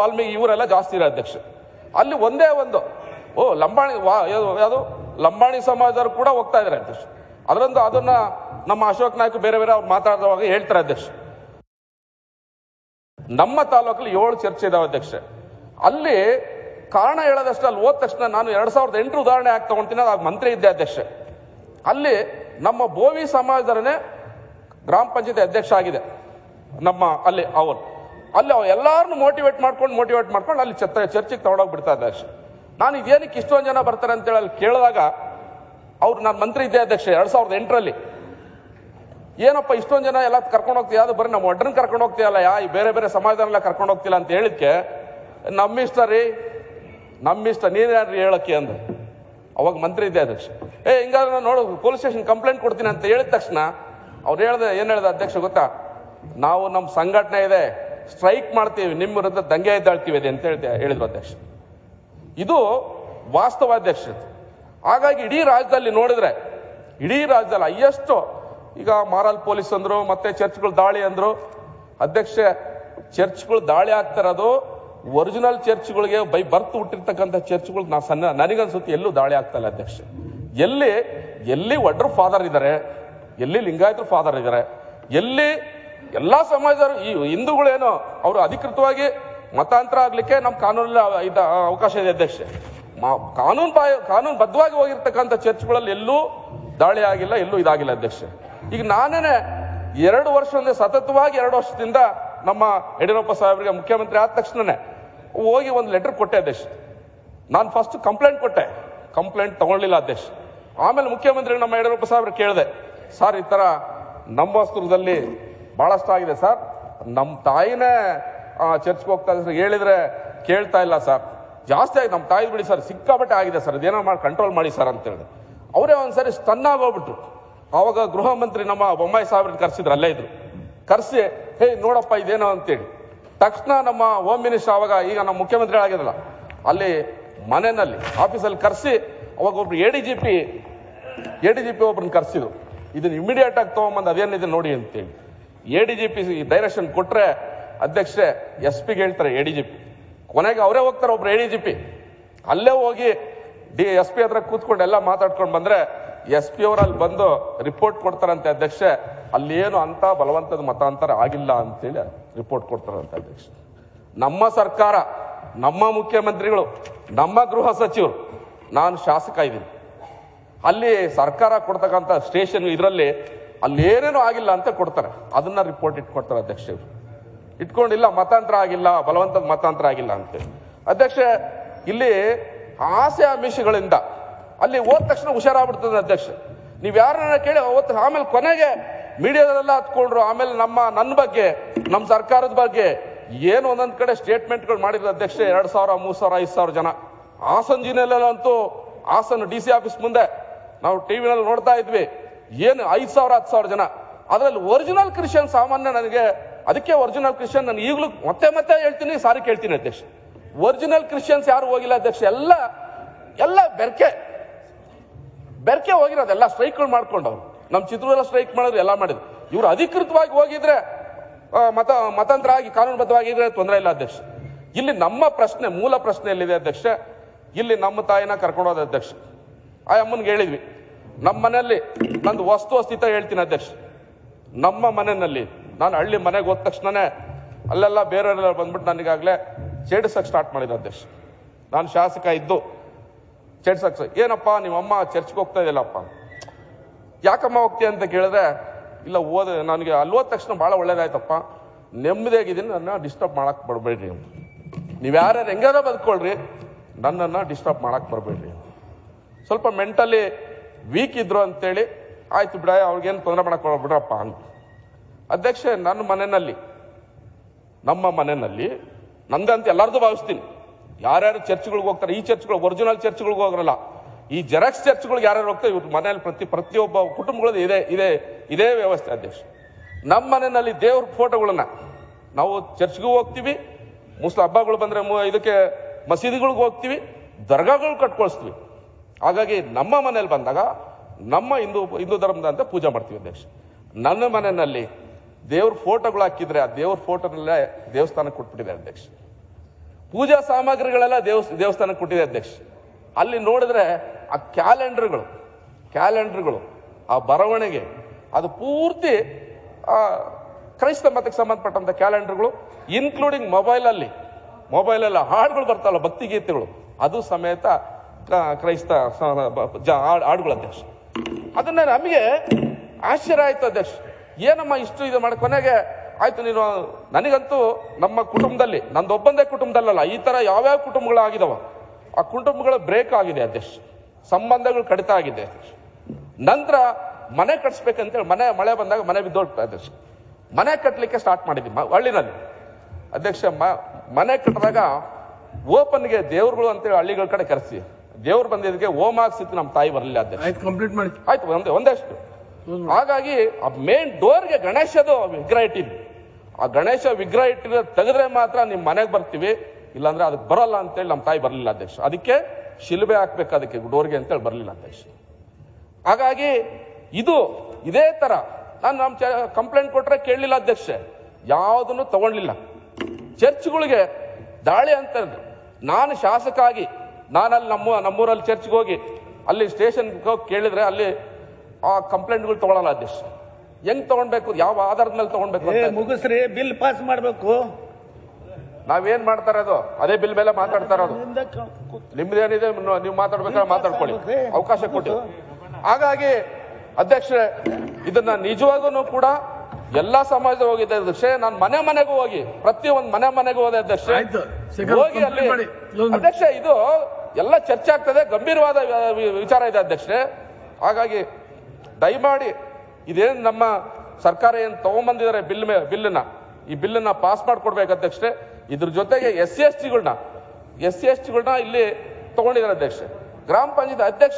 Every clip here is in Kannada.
ವಾಲ್ಮೀಕಿ ಇವರೆಲ್ಲ ಜಾಸ್ತಿ ಇರೋ ಅಧ್ಯಕ್ಷ ಅಲ್ಲಿ ಒಂದೇ ಒಂದು ಓ ಲಂಬಾಣಿ ವಾ- ಯಾವ್ದು ಯಾವುದು ಲಂಬಾಣಿ ಸಮಾಜದವರು ಕೂಡ ಹೋಗ್ತಾ ಇದ್ದಾರೆ ಅಧ್ಯಕ್ಷ ಅದರಂದು ಅದನ್ನ ನಮ್ಮ ಅಶೋಕ್ ನಾಯ್ಕ ಬೇರೆ ಬೇರೆ ಅವ್ರು ಮಾತಾಡುವಾಗ ಹೇಳ್ತಾರೆ ಅಧ್ಯಕ್ಷ ನಮ್ಮ ತಾಲೂಕಲ್ಲಿ ಏಳು ಚರ್ಚೆ ಇದಾವೆ ಅಧ್ಯಕ್ಷ ಅಲ್ಲಿ ಕಾರಣ ಹೇಳೋದಷ್ಟೇ ಅಲ್ಲಿ ಹೋದ ತಕ್ಷಣ ನಾನು ಎರಡ್ ಸಾವಿರದ ಎಂಟರ ಉದಾಹರಣೆ ಆಗಿ ತಗೊಂತೀನಿ ಅದಾಗ ಮಂತ್ರಿ ಇದ್ದೆ ಅಧ್ಯಕ್ಷ ಅಲ್ಲಿ ನಮ್ಮ ಬೋವಿ ಸಮಾಜದವರೇ ಗ್ರಾಮ ಪಂಚಾಯತಿ ಅಧ್ಯಕ್ಷ ಆಗಿದೆ ನಮ್ಮ ಅಲ್ಲಿ ಅವರು ಅಲ್ಲಿ ಅವ್ ಎಲ್ಲಾರನ್ನು ಮೋಟಿವೇಟ್ ಮಾಡ್ಕೊಂಡು ಮೋಟಿವೇಟ್ ಮಾಡ್ಕೊಂಡು ಅಲ್ಲಿ ಚರ್ಚೆ ಚರ್ಚೆಗೆ ತಗೊಂಡೋಗಿ ಬಿಡ್ತಾ ಅಧ್ಯಕ್ಷ ನಾನು ಇದೇನಕ್ಕೆ ಇಷ್ಟೊಂದು ಜನ ಬರ್ತಾರೆ ಅಂತೇಳಿ ಅಲ್ಲಿ ಕೇಳಿದಾಗ ಅವ್ರು ನಾನು ಮಂತ್ರಿ ಇದ್ದೆ ಅಧ್ಯಕ್ಷ ಎರಡ್ ಸಾವಿರದ ಎಂಟರಲ್ಲಿ ಏನಪ್ಪ ಇಷ್ಟೊಂದು ಜನ ಎಲ್ಲ ಕರ್ಕೊಂಡು ಹೋಗ್ತೀಯ ಅದು ಬರೀ ನಮ್ಮ ಒಡ್ರನ್ ಕರ್ಕೊಂಡು ಹೋಗ್ತೀಯಲ್ಲ ಯಾ ಈ ಬೇರೆ ಬೇರೆ ಸಮಾಜದವರೆಲ್ಲ ಕರ್ಕೊಂಡು ಹೋಗ್ತಿಲ್ಲ ಅಂತ ಹೇಳಿದ್ಕೆ ನಮ್ಮಿಷ್ಟ ರೀ ನಮ್ಮಿಷ್ಟ ನೀನ್ಯಾರ್ರಿ ಹೇಳಕ್ಕೆ ಅಂದ ಅವಾಗ ಮಂತ್ರಿ ಇದ್ದೆ ಅಧ್ಯಕ್ಷ ಏ ಹಿಂಗಾದ್ರೆ ನಾನು ನೋಡು ಪೊಲೀಸ್ ಸ್ಟೇಷನ್ ಕಂಪ್ಲೇಂಟ್ ಕೊಡ್ತೀನಿ ಅಂತ ಹೇಳಿದ ತಕ್ಷಣ ಅವ್ರು ಹೇಳ್ದೆ ಏನ್ ಹೇಳ್ದ ಅಧ್ಯಕ್ಷ ಗೊತ್ತಾ ನಾವು ನಮ್ಮ ಸಂಘಟನೆ ಇದೆ ಸ್ಟ್ರೈಕ್ ಮಾಡ್ತೀವಿ ನಿಮ್ಮ ವಿರುದ್ಧ ದಂಗೆ ಎದ್ದಾಳ್ತೀವಿ ಇದೆ ಅಂತ ಹೇಳ್ದೆ ಹೇಳಿದ್ರು ಅಧ್ಯಕ್ಷ ಇದು ವಾಸ್ತವ ಅಧ್ಯಕ್ಷ ಹಾಗಾಗಿ ಇಡೀ ರಾಜ್ಯದಲ್ಲಿ ನೋಡಿದ್ರೆ ಇಡೀ ರಾಜ್ಯದಲ್ಲಿ ಹೈಯೆಸ್ಟ್ ಈಗ ಮಾರಲ್ ಪೊಲೀಸ್ ಅಂದ್ರು ಮತ್ತೆ ಚರ್ಚ್ಗಳು ದಾಳಿ ಅಂದ್ರು ಅಧ್ಯಕ್ಷ ಚರ್ಚ್ಗಳು ದಾಳಿ ಆಗ್ತಿರೋದು ಒರಿಜಿನಲ್ ಚರ್ಚ್ಗಳಿಗೆ ಬೈ ಬರ್ತ್ ಹುಟ್ಟಿರ್ತಕ್ಕಂಥ ಚರ್ಚ್ಗಳು ನಾ ಸಣ್ಣ ನನಗನ್ಸುತ್ತೆ ಎಲ್ಲೂ ದಾಳಿ ಆಗ್ತಾ ಇಲ್ಲ ಅಧ್ಯಕ್ಷ ಎಲ್ಲಿ ಎಲ್ಲಿ ಒಡ್ರು ಫಾದರ್ ಇದ್ದಾರೆ ಎಲ್ಲಿ ಲಿಂಗಾಯತರು ಫಾದರ್ ಇದ್ದಾರೆ ಎಲ್ಲಿ ಎಲ್ಲಾ ಸಮಾಜದವರು ಈ ಹಿಂದೂಗಳೇನು ಅವರು ಅಧಿಕೃತವಾಗಿ ಮತಾಂತರ ಆಗ್ಲಿಕ್ಕೆ ನಮ್ಮ ಕಾನೂನಲ್ಲಿ ಇದ ಅವಕಾಶ ಇದೆ ಅಧ್ಯಕ್ಷ ಮಾ- ಕಾನೂನು ಬಾಯ ಕಾನೂನು ಬದ್ಧವಾಗಿ ಹೋಗಿರ್ತಕ್ಕಂಥ ಚರ್ಚ್ಗಳಲ್ಲಿ ಎಲ್ಲೂ ದಾಳಿ ಆಗಿಲ್ಲ ಎಲ್ಲೂ ಇದಾಗಿಲ್ಲ ಅಧ್ಯಕ್ಷ ಈಗ ನಾನೇನೆ ಎರಡು ವರ್ಷದಿಂದ ಸತತವಾಗಿ ಎರಡು ವರ್ಷದಿಂದ ನಮ್ಮ ಯಡಿಯೂರಪ್ಪ ಸಾಹೇಬರಿಗೆ ಮುಖ್ಯಮಂತ್ರಿ ಆದ ತಕ್ಷಣನೇ ಹೋಗಿ ಒಂದು ಲೆಟರ್ ಕೊಟ್ಟೆ ಅಧ್ಯಕ್ಷ ನಾನು ಫಸ್ಟ್ ಕಂಪ್ಲೇಂಟ್ ಕೊಟ್ಟೆ ಕಂಪ್ಲೇಂಟ್ ತಗೊಳ್ಳಿಲ್ಲ ಅಧ್ಯಕ್ಷ ಆಮೇಲೆ ಮುಖ್ಯಮಂತ್ರಿ ನಮ್ಮ ಯಡಿಯೂರಪ್ಪ ಸಾಹೇಬ್ರು ಕೇಳಿದೆ ಸರ್ ಈ ತರ ನಮ್ಮ ವಸ್ತುದಲ್ಲಿ ಬಹಳಷ್ಟು ಆಗಿದೆ ಸರ್ ನಮ್ಮ ತಾಯಿನೇ ಚರ್ಚ್ಗೆ ಹೋಗ್ತಾ ಇದ್ದಾರೆ ಸರ್ ಹೇಳಿದ್ರೆ ಕೇಳ್ತಾ ಇಲ್ಲ ಸರ್ ಜಾಸ್ತಿ ಆಗಿದೆ ನಮ್ಮ ತಾಯಿ ಬಿಡಿ ಸರ್ ಸಿಕ್ಕಾಪಟ್ಟೆ ಆಗಿದೆ ಸರ್ ಇದೇನೋ ಮಾಡಿ ಕಂಟ್ರೋಲ್ ಮಾಡಿ ಸರ್ ಅಂತ ಹೇಳಿದೆ ಅವರೇ ಒಂದ್ಸರಿ ಸ್ಟನ್ ಆಗೋಗ್ಬಿಟ್ರು ಅವಾಗ ಗೃಹ ಮಂತ್ರಿ ನಮ್ಮ ಬೊಮ್ಮಾಯಿ ಸಾಹೇಬ್ರನ್ನ ಕರ್ಸಿದ್ರು ಅಲ್ಲೇ ಇದ್ರು ಕರ್ಸಿ ಹೇ ನೋಡಪ್ಪ ಇದೇನೋ ಅಂತೇಳಿ ತಕ್ಷಣ ನಮ್ಮ ಹೋಮ್ ಮಿನಿಸ್ಟರ್ ಅವಾಗ ಈಗ ನಮ್ಮ ಮುಖ್ಯಮಂತ್ರಿ ಆಗಿರಲ್ಲ ಅಲ್ಲಿ ಮನೆಯಲ್ಲಿ ಆಫೀಸಲ್ಲಿ ಕರೆಸಿ ಅವಾಗ ಒಬ್ರು A D G P A D G P ಒಬ್ರನ್ನ ಕರೆಸಿದ್ರು ಇದನ್ನ ಇಮಿಡಿಯೇಟ್ ಆಗಿ ತಗೊಂಬಂದು ಅದೇನಿದೆ ನೋಡಿ ಅಂತೇಳಿ A D G P direction ಕೊಟ್ರೆ ಅಧ್ಯಕ್ಷೆ ಎಸ್ ಪಿಗೆ ಹೇಳ್ತಾರೆ ಎ ಡಿ ಜಿ ಪಿ ಕೊನೆಗೆ ಅವರೇ ಹೋಗ್ತಾರೆ ಒಬ್ರು ಎ ಡಿ ಜಿ ಪಿ ಅಲ್ಲೇ ಹೋಗಿ ಡಿ ಎಸ್ ಪಿ ಹತ್ರ ಕೂತ್ಕೊಂಡು ಎಲ್ಲ ಮಾತಾಡ್ಕೊಂಡು ಬಂದ್ರೆ ಎಸ್ ಪಿ ಅವರು ಅಲ್ಲಿ ಬಂದು ರಿಪೋರ್ಟ್ ಕೊಡ್ತಾರಂತೆ ಅಧ್ಯಕ್ಷೆ ಅಲ್ಲೇನು ಅಂತ ಬಲವಂತದ ಮತಾಂತರ ಆಗಿಲ್ಲ ಅಂತೇಳಿ ರಿಪೋರ್ಟ್ ಕೊಡ್ತಾರಂತೆ ಅಧ್ಯಕ್ಷ ನಮ್ಮ ಸರ್ಕಾರ ನಮ್ಮ ಮುಖ್ಯಮಂತ್ರಿಗಳು ನಮ್ಮ ಗೃಹ ಸಚಿವರು ನಾನು ಶಾಸಕ ಇದ್ದೀನಿ ಅಲ್ಲಿ ಸರ್ಕಾರ ಕೊಡ್ತಕ್ಕಂಥ ಸ್ಟೇಷನ್ ಇದರಲ್ಲಿ ಅಲ್ಲಿ ಏನೇನೋ ಆಗಿಲ್ಲ ಅಂತ ಕೊಡ್ತಾರೆ ಅದನ್ನ ರಿಪೋರ್ಟ್ ಇಟ್ಕೊಡ್ತಾರೆ ಅಧ್ಯಕ್ಷರು ಇಟ್ಕೊಂಡಿಲ್ಲ ಮತಾಂತರ ಆಗಿಲ್ಲ ಬಲವಂತದ ಮತಾಂತರ ಆಗಿಲ್ಲ ಅಂತ ಅಧ್ಯಕ್ಷ ಇಲ್ಲಿ ಆಸೆ ಆಮಿಷಗಳಿಂದ ಅಲ್ಲಿ ಹೋದ ತಕ್ಷಣ ಹುಷಾರಾಗ್ಬಿಡ್ತದೆ ಅಧ್ಯಕ್ಷ ನೀವ್ ಯಾರನ್ನ ಕೇಳಿ ಅವತ್ತು ಆಮೇಲೆ ಕೊನೆಗೆ ಮೀಡಿಯಾದಲ್ಲೆಲ್ಲ ಹತ್ಕೊಂಡ್ರು ಆಮೇಲೆ ನಮ್ಮ ನನ್ನ ಬಗ್ಗೆ ನಮ್ಮ ಸರ್ಕಾರದ ಬಗ್ಗೆ ಏನು ಒಂದೊಂದ್ ಕಡೆ ಸ್ಟೇಟ್ಮೆಂಟ್ಗಳು ಮಾಡಿದ್ರು ಅಧ್ಯಕ್ಷ ಎರಡ್ ಸಾವಿರ ಮೂರ್ ಸಾವಿರ ಐದು ಸಾವಿರ ಜನ ಹಾಸನ್ ಜಿಲ್ಲೆಯಲ್ಲಂತೂ ಹಾಸನ್ ಡಿ ಸಿ ಆಫೀಸ್ ಮುಂದೆ ನಾವು ಟಿವಿನಲ್ಲಿ ನೋಡ್ತಾ ಇದ್ವಿ ಏನು ಐದು ಸಾವಿರ ಹತ್ತು ಸಾವಿರ ಜನ ಅದರಲ್ಲಿ ಒರಿಜಿನಲ್ ಕ್ರಿಶ್ಚಿಯನ್ ಸಾಮಾನ್ಯ ನನಗೆ ಅದಕ್ಕೆ ಒರಿಜಿನಲ್ ಕ್ರಿಶ್ಚಿಯನ್ ನಾನು ಈಗಲೂ ಮತ್ತೆ ಮತ್ತೆ ಹೇಳ್ತೀನಿ ಸಾರಿ ಕೇಳ್ತೀನಿ ಅಧ್ಯಕ್ಷ ಒರಿಜಿನಲ್ ಕ್ರಿಶ್ಚಿಯನ್ಸ್ ಯಾರು ಹೋಗಿಲ್ಲ ಅಧ್ಯಕ್ಷ ಎಲ್ಲ ಎಲ್ಲ ಬೆರ್ಕೆ ಬೆರ್ಕೆ ಹೋಗಿರೋದು ಎಲ್ಲ ಸ್ಟ್ರೈಕ್ಗಳು ಮಾಡ್ಕೊಂಡವ್ರು ನಮ್ಮ ಚಿತ್ರದಲ್ಲ ಸ್ಟ್ರೈಕ್ ಮಾಡಿದ್ರು ಎಲ್ಲ ಮಾಡಿದ್ರು ಇವ್ರು ಅಧಿಕೃತವಾಗಿ ಹೋಗಿದ್ರೆ ಆ, ಮತ ಮತಾಂತರ ಆಗಿ ಕಾನೂನುಬದ್ಧವಾಗಿದ್ರೆ ತೊಂದರೆ ಇಲ್ಲ ಅಧ್ಯಕ್ಷ ಇಲ್ಲಿ ನಮ್ಮ ಪ್ರಶ್ನೆ ಮೂಲ ಪ್ರಶ್ನೆ ಎಲ್ಲಿದೆ ಅಧ್ಯಕ್ಷ ಇಲ್ಲಿ ನಮ್ಮ ತಾಯಿನ ಕರ್ಕೊಂಡೋದ ಅಧ್ಯಕ್ಷ ಆ ಅಮ್ಮನ್ಗೆ ಹೇಳಿದ್ವಿ ನಮ್ಮ ಮನೆಯಲ್ಲಿ ನಂದು ವಸ್ತು ಅಸ್ತಿತ್ವ ಹೇಳ್ತೀನಿ ಅಧ್ಯಕ್ಷ ನಮ್ಮ ಮನೆಯಲ್ಲಿ ನಾನು ಹಳ್ಳಿ ಮನೆಗೆ ಹೋದ ತಕ್ಷಣನೇ ಅಲ್ಲೆಲ್ಲ ಬೇರೆಯವರೆಲ್ಲ ಬಂದ್ಬಿಟ್ಟು ನನಗಾಗಲೇ ಚೇಡಿಸಕ್ ಸ್ಟಾರ್ಟ್ ಮಾಡಿದ ಅಧ್ಯಕ್ಷ ನಾನು ಶಾಸಕ ಇದ್ದು ಚೇಡ್ಸಕ್ ಏನಪ್ಪ ನಿಮ್ಮಮ್ಮ ಚರ್ಚ್ಗೆ ಹೋಗ್ತಾ ಇದೆಯಲ್ಲಪ್ಪ ಯಾಕಮ್ಮ ಹೋಗ್ತೀಯ ಅಂತ ಕೇಳಿದ್ರೆ ಇಲ್ಲ ಓದ ನನಗೆ ಅಲ್ಲಿ ಹೋದ ತಕ್ಷಣ ಭಾಳ ಒಳ್ಳೇದಾಯ್ತಪ್ಪ ನೆಮ್ಮದಿಯಾಗಿದ್ದೀನಿ ನನ್ನ ಡಿಸ್ಟರ್ಬ್ ಮಾಡಕ್ ಬರಬೇಡ್ರಿ ನೀವು ಯಾರ್ಯಾರು ಹೆಂಗಾರ ಬದುಕೊಳ್ರಿ ನನ್ನನ್ನು ಡಿಸ್ಟರ್ಬ್ ಮಾಡಕ್ ಬರಬೇಡ್ರಿ ಸ್ವಲ್ಪ ಮೆಂಟಲಿ ವೀಕ್ ಇದ್ರು ಅಂತೇಳಿ ಆಯ್ತು ಬಿಡ ಅವ್ರಿಗೇನು ತೊಂದರೆ ಮಾಡಕ್ ಬಿಡ್ರಪ್ಪ ಅಂತ ಅಧ್ಯಕ್ಷ ನನ್ನ ಮನೆಯಲ್ಲಿ ನಮ್ಮ ಮನೆಯಲ್ಲಿ ನಂದಂತ ಎಲ್ಲರದು ಭಾವಿಸ್ತೀನಿ ಯಾರ್ಯಾರು ಚರ್ಚ್ಗಳಿಗೆ ಹೋಗ್ತಾರೆ ಈ ಚರ್ಚ್ಗಳು ಒರಿಜಿನಲ್ ಚರ್ಚ್ಗಳಿಗೆ ಹೋಗ್ರಲ್ಲ ಈ ಜೆರಾಕ್ಸ್ ಚರ್ಚ್ಗಳಿಗೆ ಯಾರ್ಯಾರು ಹೋಗ್ತಾರೆ ಇವ್ರ ಮನೆಯಲ್ಲಿ ಪ್ರತಿ ಪ್ರತಿಯೊಬ್ಬ ಕುಟುಂಬಗಳದ್ದು ಇದೆ ಇದೆ ಇದೇ ವ್ಯವಸ್ಥೆ ಅಧ್ಯಕ್ಷ ನಮ್ಮ ಮನೆಯಲ್ಲಿ ದೇವ್ರ ಫೋಟೋಗಳನ್ನ ನಾವು ಚರ್ಚ್ಗೂ ಹೋಗ್ತೀವಿ ಮುಸ್ಲಿಂ ಹಬ್ಬಗಳು ಬಂದ್ರೆ ಮು- ಇದಕ್ಕೆ ಮಸೀದಿಗಳಿಗೆ ಹೋಗ್ತೀವಿ ದರ್ಗಾಗಳು ಕಟ್ಕೊಳ್ಸ್ತೀವಿ ಹಾಗಾಗಿ ನಮ್ಮ ಮನೇಲಿ ಬಂದಾಗ ನಮ್ಮ ಹಿಂದೂ ಹಿಂದೂ ಧರ್ಮದ ಅಂತ ಪೂಜೆ ಮಾಡ್ತೀವಿ ಅಧ್ಯಕ್ಷ ನನ್ನ ಮನೆಯಲ್ಲಿ ದೇವ್ರ ಫೋಟೋಗಳು ಹಾಕಿದ್ರೆ ಆ ದೇವ್ರ ಫೋಟೋನಲ್ಲೇ ದೇವಸ್ಥಾನ ಕೊಟ್ಬಿಟ್ಟಿದೆ ಅಧ್ಯಕ್ಷ ಪೂಜಾ ಸಾಮಗ್ರಿಗಳೆಲ್ಲ ದೇವಸ್ ದೇವಸ್ಥಾನಕ್ಕೆ ಕೊಟ್ಟಿದೆ ಅಧ್ಯಕ್ಷ ಅಲ್ಲಿ ನೋಡಿದ್ರೆ ಆ ಕ್ಯಾಲೆಂಡರ್ಗಳು ಕ್ಯಾಲೆಂಡರ್ಗಳು ಆ ಬರವಣಿಗೆ ಅದು ಪೂರ್ತಿ ಆ, ಕ್ರೈಸ್ತ ಮತಕ್ಕೆ ಸಂಬಂಧಪಟ್ಟಂತ ಕ್ಯಾಲೆಂಡರ್ಗಳು ಇನ್ಕ್ಲೂಡಿಂಗ್ ಮೊಬೈಲಲ್ಲಿ ಮೊಬೈಲಲ್ಲ ಹಾಡುಗಳು ಬರ್ತಾವಲ್ಲ ಭಕ್ತಿ ಗೀತೆಗಳು ಅದು ಸಮೇತ ಕ- ಕ್ರೈಸ್ತ ಸ- ಬ- ಜ- ಹಾಡ್- ಹಾಡುಗಳು ಅಧ್ಯಕ್ಷ ಅದನ್ನ ನಮಗೆ ಆಶ್ಚರ್ಯ ಆಯ್ತು ಅಧ್ಯಕ್ಷ ಏನಮ್ಮ ಇಷ್ಟು ಇದು ಮಾಡಿ ಕೊನೆಗೆ ಆಯ್ತು ನೀನು ನನಗಂತೂ ನಮ್ಮ ಕುಟುಂಬದಲ್ಲಿ ನಂದೊಬ್ಬಂದೇ ಕುಟುಂಬದಲ್ಲಲ್ಲ ಈ ತರ ಯಾವ್ಯಾವ ಕುಟುಂಬಗಳಾಗಿದಾವ ಆ ಕುಟುಂಬಗಳ ಬ್ರೇಕ್ ಆಗಿದೆ ಅಧ್ಯಕ್ಷ ಸಂಬಂಧಗಳು ಕಡಿತ ಆಗಿದೆ ಅಧ್ಯಕ್ಷ ನಂತರ ಮನೆ ಕಟ್ಸ್ಬೇಕಂತೇಳಿ ಮನೆ ಮಳೆ ಬಂದಾಗ ಮನೆ ಬಿದ್ದೋಗ್ತಾ ಅಧ್ಯಕ್ಷ ಮನೆ ಕಟ್ಟಲಿಕ್ಕೆ ಸ್ಟಾರ್ಟ್ ಮಾಡಿದ್ವಿ ಮ- ಹಳ್ಳಿನಲ್ಲಿ ಅಧ್ಯಕ್ಷ ಮ- ಮನೆ ಕಟ್ಟಿದಾಗ ಓಪನ್ಗೆ ದೇವ್ರುಗಳು ಅಂತೇಳಿ ಹಳ್ಳಿಗಳ ಕಡೆ ಕರೆಸಿ ದೇವ್ರು ಬಂದಿದ್ದಕ್ಕೆ ಓಮ್ ಹಾಕ್ಸಿತ್ತು ನಮ್ಮ ತಾಯಿ ಬರಲಿಲ್ಲ ಅಧ್ಯಕ್ಷ ಆಯ್ತು ಕಂಪ್ಲೀಟ್ ಮಾಡಿ ಆಯ್ತು ಒಂದೇ ಒಂದಷ್ಟು ಹಾಗಾಗಿ ಆ ಮೇನ್ ಡೋರ್ಗೆ ಗಣೇಶದು ವಿಗ್ರಹ ಇಟ್ಟಿದ್ವಿ ಆ ಗಣೇಶ ವಿಗ್ರಹ ಇಟ್ಟಿದ್ರೆ ತೆಗೆದ್ರೆ ಮಾತ್ರ ನಿಮ್ ಮನೆಗೆ ಬರ್ತೀವಿ ಇಲ್ಲಾಂದ್ರೆ ಅದಕ್ಕೆ ಬರಲ್ಲ ಅಂತೇಳಿ ನಮ್ಮ ತಾಯಿ ಬರಲಿಲ್ಲ ಅಧ್ಯಕ್ಷ ಅದಕ್ಕೆ ಶಿಲ್ಬೆ ಹಾಕ್ಬೇಕು ಅದಕ್ಕೆ ಡೋರ್ಗೆ ಅಂತೇಳಿ ಬರಲಿಲ್ಲ ಅಧ್ಯಕ್ಷ ಹಾಗಾಗಿ ಇದು ಇದೇ ತರ ನಾನು ನಮ್ಮ ಕಂಪ್ಲೇಂಟ್ ಕೊಟ್ರೆ ಕೇಳಲಿಲ್ಲ ಅಧ್ಯಕ್ಷ ಯಾವುದನ್ನು ತಗೊಂಡ್ಲಿಲ್ಲ ಚರ್ಚ್ಗಳಿಗೆ ದಾಳಿ ಅಂತ ಇದ್ರು. ನಾನು ಶಾಸಕ ಆಗಿ ನಾನಲ್ಲಿ ನಮ್ಮ ನಮ್ಮೂರಲ್ಲಿ ಚರ್ಚ್ಗೆ ಹೋಗಿ ಅಲ್ಲಿ ಸ್ಟೇಷನ್ಗೆ ಹೋಗಿ ಕೇಳಿದ್ರೆ ಅಲ್ಲಿ ಆ ಕಂಪ್ಲೇಂಟ್ಗಳು ತಗೊಳಲ್ಲ ಅಧ್ಯಕ್ಷ ಹೆಂಗ್ ತಗೊಳ್ಬೇಕು ಯಾವ ಆಧಾರದ ಮೇಲೆ ತಗೊಳ್ಬೇಕು ಏ ಅಂತ ಮುಗಿಸ್ರಿ ಬಿಲ್ ಪಾಸ್ ಮಾಡ್ಬೇಕು ನಾವೇನ್ ಮಾಡ್ತಾ ಇರೋದು ಅದೇ ಬಿಲ್ ಮೇಲೆ ಮಾತಾಡ್ತಾ ಇರೋದು ನಿಮ್ದೇನಿದೆ ನು- ನೀವು ಮಾತಾಡ್ಬೇಕಾದ್ರೆ ಮಾತಾಡ್ಕೊಳ್ಳಿ ಅವಕಾಶ ಕೊಟ್ಟು ಹಾಗಾಗಿ ಅಧ್ಯಕ್ಷರೇ ಇದನ್ನ ನಿಜವಾಗೂ ಕೂಡ ಎಲ್ಲಾ ಸಮಾಜ ಹೋಗಿದೆ ಅಧ್ಯಕ್ಷೆ ನಾನು ಮನೆ ಮನೆಗೂ ಹೋಗಿ ಪ್ರತಿ ಒಂದು ಮನೆ ಮನೆಗೂ ಹೋದೆ ಅಧ್ಯಕ್ಷ ಆಯ್ತು. ಶೇಖರ್, ಹೋಗಿ ಅಲ್ಲಿ complete ಮಾಡಿ. Close ಮಾಡಿ. ಅಧ್ಯಕ್ಷ ಇದು ಎಲ್ಲ ಚರ್ಚೆ ಆಗ್ತದೆ ಗಂಭೀರವಾದ ವಿ- ವಿ- ವಿಚಾರ ಇದೆ ಅಧ್ಯಕ್ಷೆ ಹಾಗಾಗಿ ದಯಮಾಡಿ ಇದೇನ್ ನಮ್ಮ ಸರ್ಕಾರ ಏನ್ ತಗೊಂಬಂದಿದ್ದಾರೆ ಬಿಲ್ ಮೇ ಬಿಲ್ಲನ್ನ ಈ ಬಿಲ್ಲನ್ನ ಪಾಸ್ ಮಾಡ್ಕೊಡ್ಬೇಕು ಅಧ್ಯಕ್ಷೆ ಇದ್ರ ಜೊತೆಗೆ ಎಸ್ ಸಿ ಎಸ್ ಟಿಗಳನ್ನ ಎಸ್ ಸಿ ಎಸ್ ಟಿಗಳನ್ನ ಇಲ್ಲಿ ತಗೊಂಡಿದ್ದಾರೆ ಅಧ್ಯಕ್ಷ ಗ್ರಾಮ ಪಂಚಾಯತ್ ಅಧ್ಯಕ್ಷ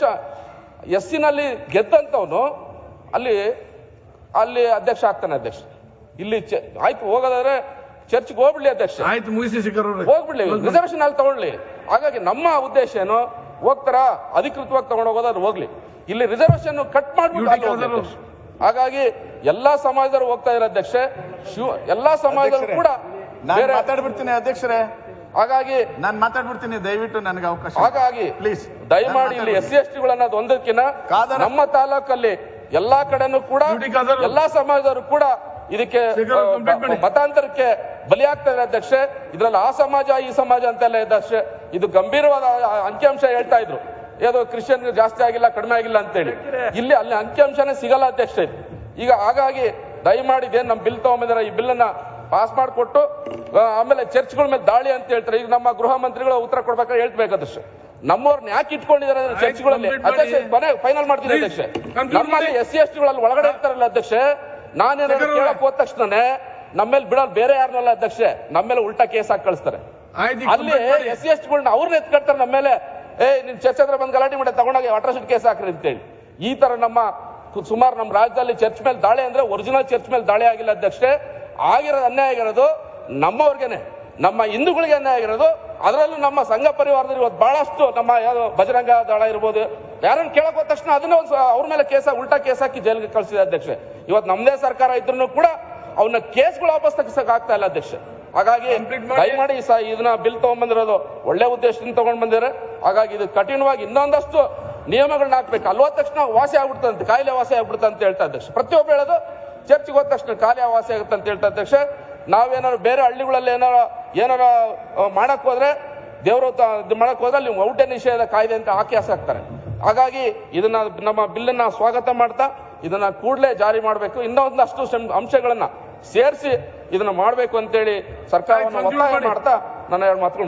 ಎಸ್ ನಲ್ಲಿ ಗೆದ್ದಂತವನು ಅಲ್ಲಿ ಅಲ್ಲಿ ಅಧ್ಯಕ್ಷ ಆಗ್ತಾನೆ ಅಧ್ಯಕ್ಷ ಇಲ್ಲಿ ಚ- ಆಯ್ತು ಹೋಗೋದಾದ್ರೆ ಚರ್ಚ್ಗೆ ಹೋಗ್ಬಿಡ್ಲಿ ಅಧ್ಯಕ್ಷ ಆಯ್ತು ಮುಗಿಸಿ ಶಿಖರ್ ಅವ್ರೆ. ಹೋಗ್ಬಿಡ್ಲಿ ರಿಸರ್ವೇಶನ್ ಅಲ್ಲಿ ತಗೊಳ್ಳಿ ಹಾಗಾಗಿ ನಮ್ಮ ಉದ್ದೇಶ ಏನು ಹೋಗ್ತಾರ ಅಧಿಕೃತವಾಗಿ ತಗೊಂಡು ಹೋಗೋದಾದ್ರೆ ಹೋಗ್ಲಿ ಇಲ್ಲಿ ರಿಸರ್ವೇಶನ್ ಕಟ್ ಮಾಡ್ಬಿಟ್ಟು ಅಲ್ಲಿ ಹೋಗ್ಲಿ ಡ್ಯೂಟಿ ಅಧ್ಯಕ್ಷ. ಹಾಗಾಗಿ ಎಲ್ಲಾ ಸಮಾಜದವರು ಹೋಗ್ತಾ ಇದ್ದಾರೆ ಅಧ್ಯಕ್ಷ ಶಿವ ಎಲ್ಲಾ ಸಮಾಜದವರು ಕೂಡ ನಾನು ಬೇರೆ ಮಾತಾಡ್ಬಿಡ್ತೀನಿ ಅಧ್ಯಕ್ಷರೇ ಹಾಗಾಗಿ ನಾನು ಮಾತಾಡ್ಬಿಡ್ತೀನಿ ದಯವಿಟ್ಟು ನನಗೆ ಅವಕಾಶ ಹಾಗಾಗಿ ಪ್ಲೀಸ್ ದಯಮಾಡಿ ಇಲ್ಲಿ ಎಸ್ ಸಿ ಎಸ್ ಟಿಗಳನ್ನೋದು ಒಂದಕ್ಕಿಂತ ಕಾದರ- ನಮ್ಮ ತಾಲೂಕಲ್ಲಿ ಎಲ್ಲಾ ಕಡೆನೂ ಕೂಡ ಡ್ಯೂಟಿ ಕಾದರು. ಎಲ್ಲಾ ಸಮಾಜದವರು ಕೂಡ ಇದಕ್ಕೆ ಶೇಖರ್ ಅವ್ರು ಆ, complete ಮಾಡಿ. ಮತಾಂತರಕ್ಕೆ ಬಲಿಯಾಗ್ತಾರೆ ಅಧ್ಯಕ್ಷ ಇದ್ರಲ್ಲಿ ಆ ಸಮಾಜ ಈ ಸಮಾಜ ಅಂತೆಲ್ಲ ಇದೆ ಅಧ್ಯಕ್ಷ ಇದು ಗಂಭೀರವಾದ ಅಂಕಿಅಂಶ ಹೇಳ್ತಾ ಇದ್ರು ಏದೋ ಕ್ರಿಶ್ಚಿಯನ್ ಜಾಸ್ತಿ ಆಗಿಲ್ಲ ಕಡಿಮೆ ಆಗಿಲ್ಲ ಅಂತೇಳಿ ಇಲ್ಲಿ ಅಲ್ಲಿ ಅಂಕಿಅಂಶನೇ ಸಿಗಲ್ಲ ಅಧ್ಯಕ್ಷ ಇದು ಈಗ ಹಾಗಾಗಿ ದಯಮಾಡಿ ಇದೇನ್ ನಮ್ಮ ಬಿಲ್ ತಗೊಂಬಂದಿರ ಈ ಬಿಲ್ಲನ್ನ ಪಾಸ್ ಮಾಡಿಕೊಟ್ಟು ಆಮೇಲೆ ಚರ್ಚ್ಗಳ ಮೇಲೆ ದಾಳಿ ಅಂತ ಹೇಳ್ತಾರೆ ಈಗ ನಮ್ಮ ಗೃಹ ಮಂತ್ರಿಗಳು ಉತ್ತರ ಕೊಡ್ಬೇಕಾದ್ರೆ ಹೇಳ್ಬೇಕು ಅಧ್ಯಕ್ಷ ನಮ್ಮವ್ರನ್ನ ಯಾಕೆ ಇಟ್ಕೊಂಡಿದ್ದಾರೆ ಅಂದ್ರೆ ಆಯ್ತು, ಚರ್ಚ್ಗಳಲ್ಲಿ complete ಮಾಡಿ. ಅಧ್ಯಕ್ಷ ಕೊನೆ ಫೈನಲ್ ಮಾಡ್ತೀನಿ Please, ಅಧ್ಯಕ್ಷ conclude ನಮ್ಮಲ್ಲಿ ಮಾಡಿ. ಎಸ್ ಸಿ ಎಸ್ ಟಿಗಳಲ್ಲಿ ಒಳಗಡೆ ಇರ್ತಾರಲ್ಲ ಅಧ್ಯಕ್ಷ ನಾನೇನಾದ್ರು ಶೇಖರ್ ಅವ್ರೆ. ಕೇಳಕ್ ಹೋದ ತಕ್ಷಣನೇ ನಮ್ಮೇಲೆ ಬಿಡೋರು ಬೇರೆ ಯಾರನ್ನಲ್ಲ ಅಧ್ಯಕ್ಷ ನಮ್ಮೇಲೆ ಉಲ್ಟಾ ಕೇಸ್ ಹಾಕಿ ಕಳಿಸ್ತಾರೆ ಆಯ್ತು ಈಗ ಅಲ್ಲಿ complete ಮಾಡಿ. ಎಸ್ ಸಿ ಎಸ್ ಟಿಗಳನ್ನ ಅವ್ರನ್ನ ಎತ್ಕೊಳ್ತಾರೆ ನಮ್ಮ ಮೇಲೆ ಏ ನಿನ್ ಚರ್ಚ್ ಹತ್ರ ಬಂದ್ ಗಲಾಟೆ ಮಾಡಿ ತಗೊಂಡೋಗಿ ಅಟ್ರಾಸಿಟಿ ಕೇಸ್ ಹಾಕ್ರಿ ಅಂತೇಳಿ ಈ ತರ ನಮ್ಮ ಕು- ಸುಮಾರು ನಮ್ಮ ರಾಜ್ಯದಲ್ಲಿ ಚರ್ಚ್ ಮೇಲೆ ದಾಳಿ ಅಂದ್ರೆ ಒರಿಜಿನಲ್ ಚರ್ಚ್ ಮೇಲೆ ದಾಳಿ ಆಗಿಲ್ಲ ಅಧ್ಯಕ್ಷೆ ಆಗಿರೋದು ಅನ್ಯಾಯ ಆಗಿರೋದು ನಮ್ಮವ್ರಿಗೇನೆ ನಮ್ಮ ಹಿಂದೂಗಳಿಗೆ ಅನ್ಯಾಯ ಆಗಿರೋದು ಅದರಲ್ಲೂ ನಮ್ಮ ಸಂಘ ಪರಿವಾರದಲ್ಲಿ ಇವತ್ತು ಬಹಳಷ್ಟು ನಮ್ಮ ಯಾವ್ದೋ ಬಜರಂಗ ದಳ ಇರ್ಬೋದು ಯಾರನ್ನ ಕೇಳಕ್ ಹೋದ ತಕ್ಷಣ ಅದನ್ನ ಒಂದು ಸ- ಅವ್ರ ಮೇಲೆ ಕೇಸ್ ಉಲ್ಟಾ ಕೇಸ್ ಹಾಕಿ ಜೈಲಿಗೆ ಕಳಿಸಿದೆ ಅಧ್ಯಕ್ಷ ಇವತ್ತು ನಮ್ಮದೇ ಸರ್ಕಾರ ಇದ್ರೂ ಕೂಡ ಅವನ್ನ ಕೇಸ್ಗಳು ವಾಪಸ್ ತಗ್ಸಕ್ ಆಗ್ತಾ ಇಲ್ಲ ಅಧ್ಯಕ್ಷ ಹಾಗಾಗಿ Complete ಮಾಡಿ. ದಯಮಾಡಿ ಸ ಇದನ್ನ ಬಿಲ್ ತಗೊಂಡ್ಬಂದಿರೋದು ಒಳ್ಳೆ ಉದ್ದೇಶದಿಂದ ತಗೊಂಡ್ ಬಂದಿದ್ದಾರೆ ಹಾಗಾಗಿ ಇದು ಕಠಿಣವಾಗಿ ಇನ್ನೊಂದಷ್ಟು ನಿಯಮಗಳನ್ನ ಹಾಕ್ಬೇಕು ಅಲ್ಲಿ ಹೋದ ತಕ್ಷಣ ವಾಸಿ ಆಗ್ಬಿಡ್ತಂತೆ ಕಾಯಿಲೆ ವಾಸಿ ಆಗ್ಬಿಡುತ್ತೆ ಅಂತ ಹೇಳ್ತಾ ಅಧ್ಯಕ್ಷ ಪ್ರತಿಯೊಬ್ಬ ಹೇಳೋದು ಚರ್ಚ್ಗೆ ಹೋದ ತಕ್ಷಣ ಕಾಯಿಲೆ ವಾಸಿ ಆಗುತ್ತೆ ಅಂತ ಹೇಳ್ತಾ ಅಧ್ಯಕ್ಷ ನಾವೇನಾದ್ರು ಬೇರೆ ಹಳ್ಳಿಗಳಲ್ಲಿ ಏನಾರ ಏನಾರ ಆ, ಮಾಡಕ್ ಹೋದ್ರೆ ದೇವರು ಇದು ಮಾಡಕ್ ಹೋದ್ರೆ ಅಲ್ಲಿ ಔಟೆ ನಿಷೇಧ ಕಾಯ್ದೆ ಅಂತ ಹಾಕಿ ಹಾಕ್ತಾರೆ ಹಾಗಾಗಿ ಇದನ್ನ ನಮ್ಮ ಬಿಲ್ಲನ್ನ ಸ್ವಾಗತ ಮಾಡ್ತಾ ಇದನ್ನ ಕೂಡಲೇ ಜಾರಿ ಮಾಡಬೇಕು ಇನ್ನೊಂದಷ್ಟು ಸಂ- ಅಂಶಗಳನ್ನ ಸೇರಿಸಿ ಇದನ್ನ ಮಾಡಬೇಕು ಅಂತೇಳಿ ಸರ್ಕಾರವನ್ನು ಆಯ್ತು, conclude ಒತ್ತಾಯ ಮಾಡಿ. ಮಾಡ್ತಾ ನನ್ನ ಎರಡು ಮಾತುಗಳು